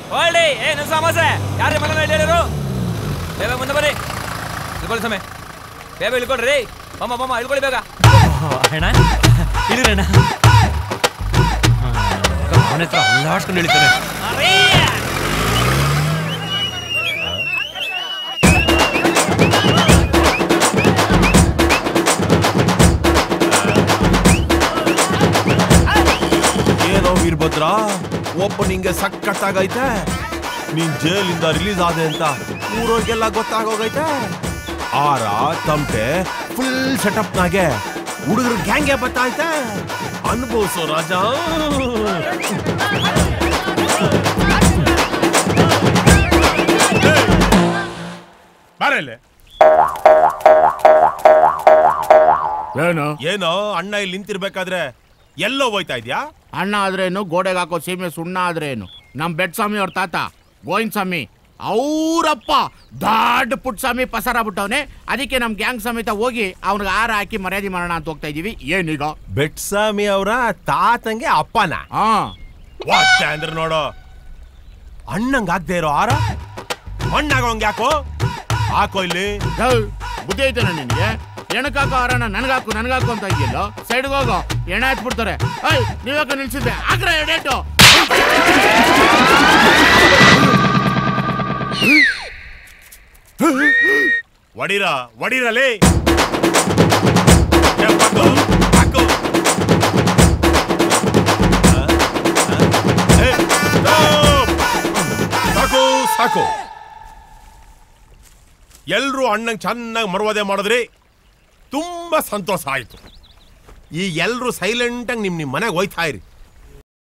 ಹೊಳ್ಳಿ ಏ ನಿಮ್ಮ ಸಮಸ್ಯೆ ಯಾರೇ ಮನೆ ಹೇಳಿರು ಬೇಗ ಮುಂದೆ ಬರ್ರಿ ಇಳ್ಕೊಳ್ಳಿ ಸಮಯ ಬೇಗ ಇಳ್ಕೊಳ್ರಿ ಬಮ್ಮ ಬಮ್ಮ ಇಳ್ಕೊಳ್ಳಿ ಬೇಗ ಅಣ್ಣ ಇಳಿರಣ್ಣ ಅವನ ಹತ್ರ ಅಲ್ಲಾಡ್ಸ್ಕೊಂಡು ಇಳಿತಾನೆ ಏನೋ ವೀರಭದ್ರ ಒಬ್ಬ ನಿಂಗೆ ಸಕ್ಕತ್ತಾಗೈತೆ ನೀನ್ ಜೈಲಿಂದ ರಿಲೀಸ್ ಆದೆ ಅಂತ ಊರೋರ್ಗೆಲ್ಲ ಗೊತ್ತಾಗೋಗೈತೆ ಆರ ತಮಟೆ ಫುಲ್ ಸೆಟಪ್ ನಾಗೆ ಹುಡುಗರು ಗ್ಯಾಂಗೆ ಬತ್ತೈತೆ ಅನುಭವಿಸೋ ರಾಜ ಬಾರಲ್ಲಿ ಏನು ಏನೋ ಅಣ್ಣ ಇಲ್ಲಿ ನಿಂತಿರ್ಬೇಕಾದ್ರೆ ಎಲ್ಲೋ ಹೋಯ್ತಾ ಇದ್ಯಾ ಅಣ್ಣ ಆದ್ರೇನು ಗೋಡೆಗೆ ಹಾಕೋ ಸೀಮೆ ಸುಣ್ಣ ಆದ್ರೇನು ನಮ್ ಬೆಟ್ ಸ್ವಾಮಿ ಅವ್ರ ತಾತ ಗೋವಿಂದ ಸ್ವಾಮಿ ಅವರಪ್ಪ ದೊಡ್ಡ ಪುಟ್ಟ ಸ್ವಾಮಿ ಪಸಾರ ಬಿಟ್ಟವನೆ ಅದಕ್ಕೆ ನಮ್ ಗ್ಯಾಂಗ್ ಸಮೇತ ಹೋಗಿ ಅವ್ನಿಗೆ ಆರ ಹಾಕಿ ಮರ್ಯಾದೆ ಮಾಡೋಣ ಅಂತ ಹೋಗ್ತಾ ಇದೀವಿ ಏನೀಗ ಬೆಟ್ಸ್ವಾಮಿ ಅವರ ತಾತಂಗೆ ಅಪ್ಪನ ಹಾ ವಾಚ್ಯ ಅಂದ್ರೆ ನೋಡು ಅಣ್ಣಂಗ್ ಆಗ್ದೇ ಇರೋ ಆರ ಮಣ್ಣಾಗೋಂಗ್ ಯಾಕೋ ಹಾಕೋ ಇಲ್ಲಿ ಏಯ್, ಬುದ್ಧಿ ಐತೇನ ನಿನ್ಗೆ ಎಣಕಾಕೋ ಆರನ ನನ್ಗಾಕು ನನ್ಗಾಕು ಅಂತ ಇದೆಯಲ್ಲ ಸೈಡ್ಗೆ ಹೋಗೋ ಎಣ ಹಚ್ಬಿಡ್ತಾರೆ ಏಯ್ ನೀವ್ಯಾಕೆ ನಿಲ್ಸಿದ್ದೆ ಆಗ್ರ ಎಡೇಟು ಒಡಿರ ಒಡಿರಲೇ ಏ, ಹಾಕು, ಹಾಕು. ಆ, ಆ, ಏ, stop. ಸಾಕು ಸಾಕು ಎಲ್ರೂ ಅಣ್ಣಂಗ್ ಚೆನ್ನಾಗಿ ಮರುವಾದೆ ಮಾಡಿದ್ರಿ ತುಂಬಾ ಸಂತೋಷ ಆಯ್ತು ಈ ಎಲ್ರೂ ಸೈಲೆಂಟಾಗಿ ನಿಮ್ ನಿಮ್ ಮನೆಗೆ ಹೋಯ್ತಾ ಇರಿ